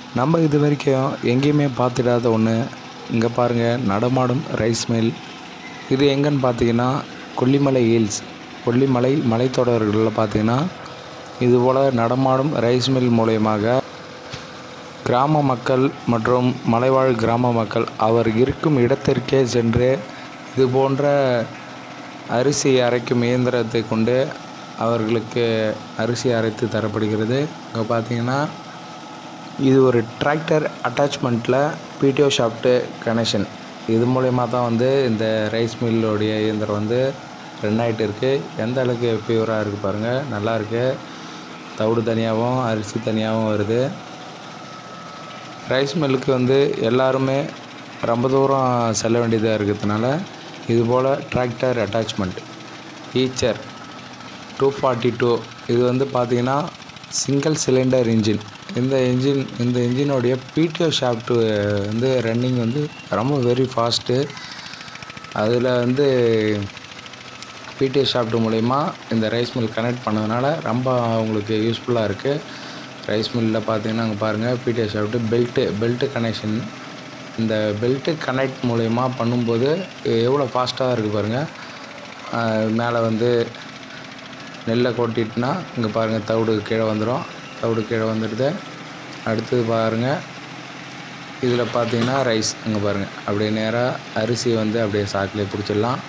நம்ம இது வரைக்கும் எங்கேயுமே பார்த்துடாத ஒன்று இங்கே பாருங்கள் நடமாடும் ரைஸ் மில் இது எங்கன்னு பார்த்தீங்கன்னா கொல்லிமலை ஹில்ஸ் கொல்லிமலை மலைத்தொடர்களில் பார்த்தீங்கன்னா இதுபோல் நடமாடும் ரைஸ் மில் மூலயமாக கிராம மக்கள் மற்றும் மலைவாழ் கிராம மக்கள் அவர் இருக்கும் இடத்திற்கே சென்று இது போன்ற அரிசி அரைக்கும் இயந்திரத்தை கொண்டு அவர்களுக்கு அரிசி அரைத்து தரப்படுகிறது இங்கே பார்த்தீங்கன்னா இது ஒரு டிராக்டர் அட்டாச்மெண்ட்டில் பிடிஓ ஷாஃப்ட்டு கனெக்ஷன் இது மூலயமா தான் வந்து இந்த ரைஸ் மில்லோடைய இயந்திரம் வந்து ரன் ஆகிட்டு இருக்குது எந்த அளவுக்கு பியூராக இருக்குது பாருங்கள் நல்லா இருக்கு தவிடு தனியாகவும் அரிசி தனியாகவும் வருது ரைஸ் மில்லுக்கு வந்து எல்லாருமே ரொம்ப தூரம் செல்ல வேண்டியதாக இருக்கிறதுனால இது போல் tractor attachment Eicher two forty two இது வந்து பார்த்திங்கன்னா சிங்கிள் சிலிண்டர் இன்ஜின் இந்த இன்ஜின் இந்த இன்ஜினுடைய பிடிஓ ஷாஃப்ட்டு வந்து ரன்னிங் வந்து ரொம்ப வெரி ஃபாஸ்ட்டு அதில் வந்து பிடிஓ ஷாஃப்ட் மூலிமா இந்த ரைஸ் மில் கனெக்ட் பண்ணதுனால ரொம்ப அவங்களுக்கு யூஸ்ஃபுல்லாக இருக்குது ரைஸ் மில்லில் பார்த்தீங்கன்னா அங்கே பாருங்கள் PTO shaft belt belt connection இந்த பெல்ட்டு கனெக்ட் மூலயமா பண்ணும்போது எவ்வளோ ஃபாஸ்ட்டாக இருக்குது பாருங்கள் மேலே வந்து நெல்லை கொட்டிட்டுனா இங்கே பாருங்கள் தவிடு கீழே வந்துடும் தவிடு கீழே வந்துடுது அடுத்தது பாருங்கள் இதில் பார்த்தீங்கன்னா ரைஸ் இங்கே பாருங்கள் அப்படியே நேராக அரிசி வந்து அப்படியே சாக்கில் பிடிச்சிடலாம்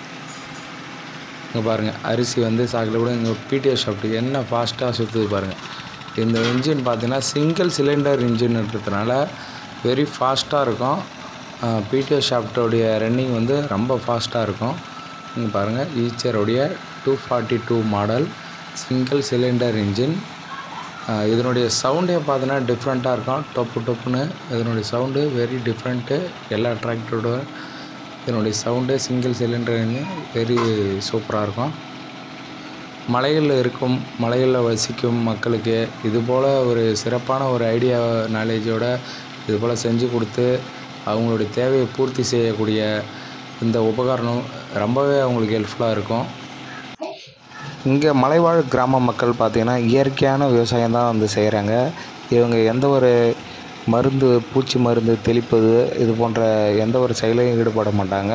இங்கே பாருங்கள் அரிசி வந்து சாக்கில் கூட இங்கே பிடிஓ ஷாஃப்ட் என்ன ஃபாஸ்ட்டாக சுற்றுது பாருங்கள் இந்த இன்ஜின் பார்த்தீங்கன்னா சிங்கிள் சிலிண்டர் இன்ஜின்ன்றதுனால வெரி ஃபாஸ்ட்டாக இருக்கும் பிடிஓ ஷாஃப்டோடைய ரன்னிங் வந்து ரொம்ப ஃபாஸ்ட்டாக இருக்கும் இங்கே பாருங்கள் ஈச்சருடைய two forty two model single cylinder engine இதனுடைய சவுண்டே பார்த்தீங்கன்னா டிஃப்ரெண்ட்டாக இருக்கும் டொப்பு டொப்புன்னு இதனுடைய சவுண்டு வெரி டிஃப்ரெண்ட்டு எல்லா டிராக்டரோட இதனுடைய sound single cylinder engine very சூப்பராக இருக்கும் மலைகளில் இருக்கும் மலைகளில் வசிக்கும் மக்களுக்கு இதுபோல் ஒரு சிறப்பான ஒரு ஐடியா நாலேஜோட இதுபோல் செஞ்சு கொடுத்து அவங்களுடைய தேவையை பூர்த்தி செய்யக்கூடிய இந்த உபகரணம் ரொம்பவே அவங்களுக்கு ஹெல்ப்ஃபுல்லாக இருக்கும் இங்கே மலைவாழ் கிராம மக்கள் பார்த்திங்கன்னா இயற்கையான விவசாயம் தான் வந்து செய்கிறாங்க இவங்க எந்த ஒரு மருந்து பூச்சி மருந்து தெளிப்பது இது போன்ற எந்த ஒரு செயலையும் ஈடுபட மாட்டாங்க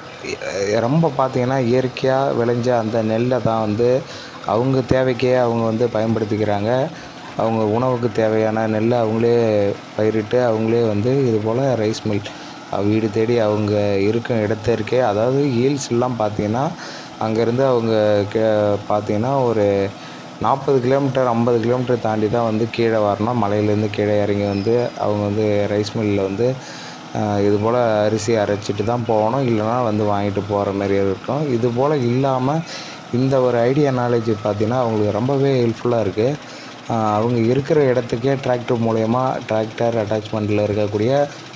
ரொம்ப பார்த்திங்கன்னா இயற்கையாக விளைஞ்ச அந்த நெல்லை தான் வந்து அவங்க தேவைக்கே அவங்க வந்து பயன்படுத்திக்கிறாங்க அவங்க உணவுக்கு தேவையான நெல்லை அவங்களே பயிரிட்டு அவங்களே வந்து இது போல் ரைஸ் மில் வீடு தேடி அவங்க இருக்கும் இடத்திற்கே அதாவது ஹீல்ஸ்லாம் பார்த்திங்கன்னா அங்கேருந்து அவங்க கே பார்த்திங்கன்னா ஒரு நாற்பது கிலோமீட்டர் ஐம்பது கிலோமீட்டர் தாண்டி தான் வந்து கீழே வரணும் மலையிலேருந்து கீழே இறங்கி வந்து அவங்க வந்து ரைஸ் மில்லில் வந்து இது போல் அரிசி அரைச்சிட்டு தான் போகணும் இல்லைனா வந்து வாங்கிட்டு போகிற மாதிரி இருக்கும் இது போல் இல்லாமல் இந்த ஒரு ஐடியா நாலேஜ் பார்த்திங்கன்னா அவங்களுக்கு ரொம்பவே ஹெல்ப்ஃபுல்லாக இருக்குது அவங்க இருக்கிற இடத்துக்கே டிராக்டர் மூலயமா டிராக்டர் அட்டாச்மெண்ட்டில் இருக்கக்கூடிய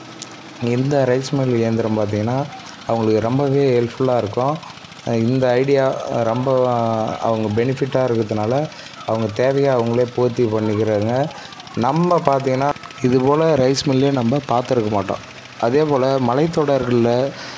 இந்த ரைஸ் மில் இயந்திரம் பார்த்திங்கன்னா அவங்களுக்கு ரொம்பவே ஹெல்ப்ஃபுல்லாக இருக்கும் இந்த ஐடியா ரொம்ப அவங்க பெனிஃபிட்டாக இருக்கிறதுனால அவங்க தேவையை அவங்களே பூர்த்தி பண்ணிக்கிறாங்க நம்ம பார்த்திங்கன்னா இது போல் ரைஸ் மில்லே நம்ம பார்த்துருக்க மாட்டோம் அதே போல் மலைத்தொடர்களில்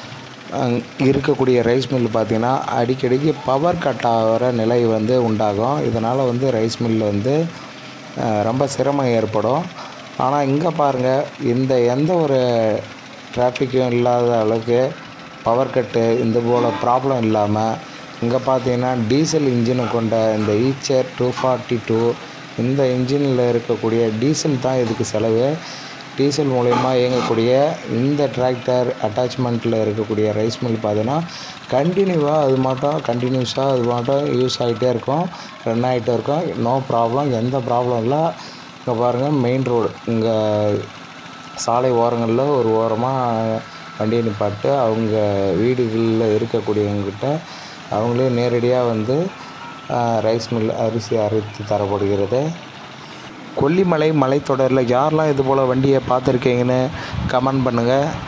இருக்கக்கூடிய ரைஸ் மில் பார்த்திங்கன்னா அடிக்கடிக்கு பவர் கட் ஆகிற நிலை வந்து உண்டாகும் இதனால் வந்து ரைஸ் மில்லில் வந்து ரொம்ப சிரமம் ஏற்படும் ஆனால் இங்கே பாருங்கள் இந்த எந்த ஒரு டிராஃபிக்கும் இல்லாத அளவுக்கு பவர் கட்டு இந்த போல் ப்ராப்ளம் இல்லாமல் இங்கே பார்த்தீங்கன்னா டீசல் இன்ஜினை கொண்ட இந்த ஈச்சர் டூ ஃபார்ட்டி டூ இந்த இன்ஜினில் இருக்கக்கூடிய டீசல் தான் இதுக்கு செலவு டீசல் மூலயமா இயங்கக்கூடிய இந்த டிராக்டர் அட்டாச்மெண்ட்டில் இருக்கக்கூடிய ரைஸ் மில் பார்த்தீங்கன்னா கண்டினியூவாக அது மட்டும் கண்டினியூஸாக அது மட்டும் யூஸ் ஆகிட்டே இருக்கும் ரன் ஆகிட்டே இருக்கும் நோ ப்ராப்ளம் எந்த ப்ராப்ளம் இல்லை இங்கே பாருங்கள் மெயின் ரோடு இங்கே சாலை ஓரங்களில் ஒரு ஓரமாக வண்டியை நிப்பாட்டு அவங்க வீடுகளில் இருக்கக்கூடியவங்ககிட்ட அவங்களே நேரடியாக வந்து ரைஸ் மில் அரிசி அரைத்து தரப்படுகிறது கொல்லிமலை மலைத்தொடரில் யாரெல்லாம் இது போல் வண்டியை பார்த்துருக்கீங்கன்னு கமெண்ட் பண்ணுங்கள்